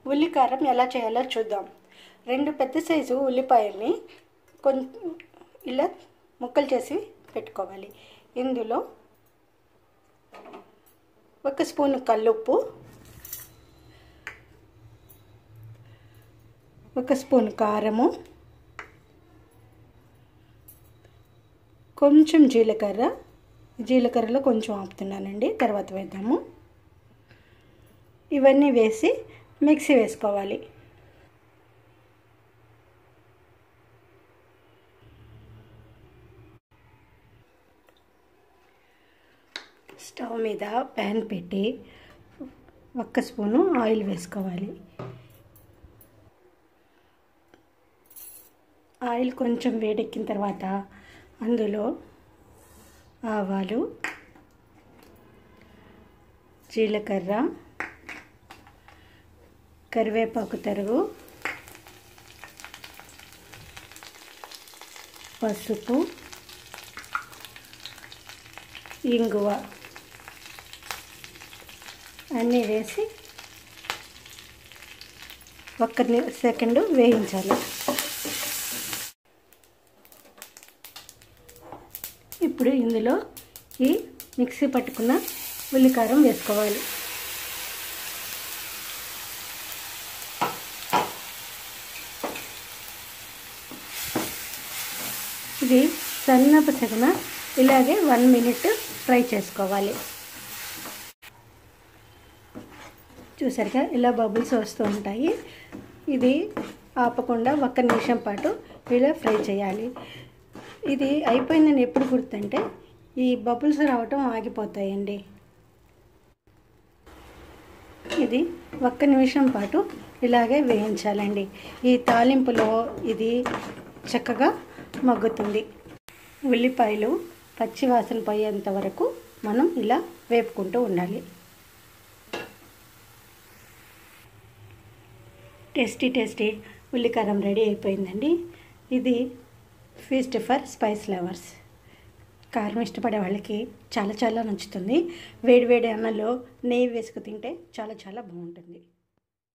ఉల్లికారం ఎలా చేయాలో చూద్దాం రెండు పెద్ద సైజు ఉల్లిపాయల్ని కొంచెం ఇలా ముక్కలు చేసి పెట్టుకోవాలి ఇందులో ఒక స్పూన్ కల్లుప్పు ఒక స్పూన్ కారము కొంచెం జీలకర్ర జీలకర్రలో కొంచెం ఆపుతున్నానండి తర్వాత వేద్దాము ఇవన్నీ వేసి మిక్సీ వేసుకోవాలి స్టవ్ మీద ప్యాన్ పెట్టి ఒక్క స్పూను ఆయిల్ వేసుకోవాలి ఆయిల్ కొంచెం వేడెక్కిన తర్వాత అందులో ఆవాలు జీలకర్ర కరివేపాకు తరుగు పసుపు ఇంగువ అన్నీ వేసి ఒక్క సెకండ్ వేయించాలి ఇప్పుడు ఇందులో ఈ మిక్సీ పట్టుకున్న ఉల్లికారం వేసుకోవాలి ఇది సన్నపు సగన ఇలాగే వన్ మినిట్ ఫ్రై చేసుకోవాలి చూసారుగా ఇలా బబుల్స్ వస్తూ ఉంటాయి ఇది ఆపకుండా ఒక్క నిమిషం పాటు ఇలా ఫ్రై చేయాలి ఇది అయిపోయిందని ఎప్పుడు గుర్తుంటే ఈ బబుల్స్ రావటం ఆగిపోతాయండి ఇది ఒక్క నిమిషం పాటు ఇలాగే వేయించాలండి ఈ తాలింపులో ఇది చక్కగా మగ్గుతుంది ఉల్లిపాయలు పచ్చివాసన పోయేంత వరకు మనం ఇలా వేపుకుంటూ ఉండాలి టేస్టీ టేస్టీ ఉల్లికారం రెడీ అయిపోయిందండి ఇది ఫీస్ట్ ఫర్ స్పైస్ లవర్స్ కారం ఇష్టపడే వాళ్ళకి చాలా చాలా నచ్చుతుంది వేడి వేడి అన్నంలో నెయ్యి వేసుకు తింటే చాలా చాలా బాగుంటుంది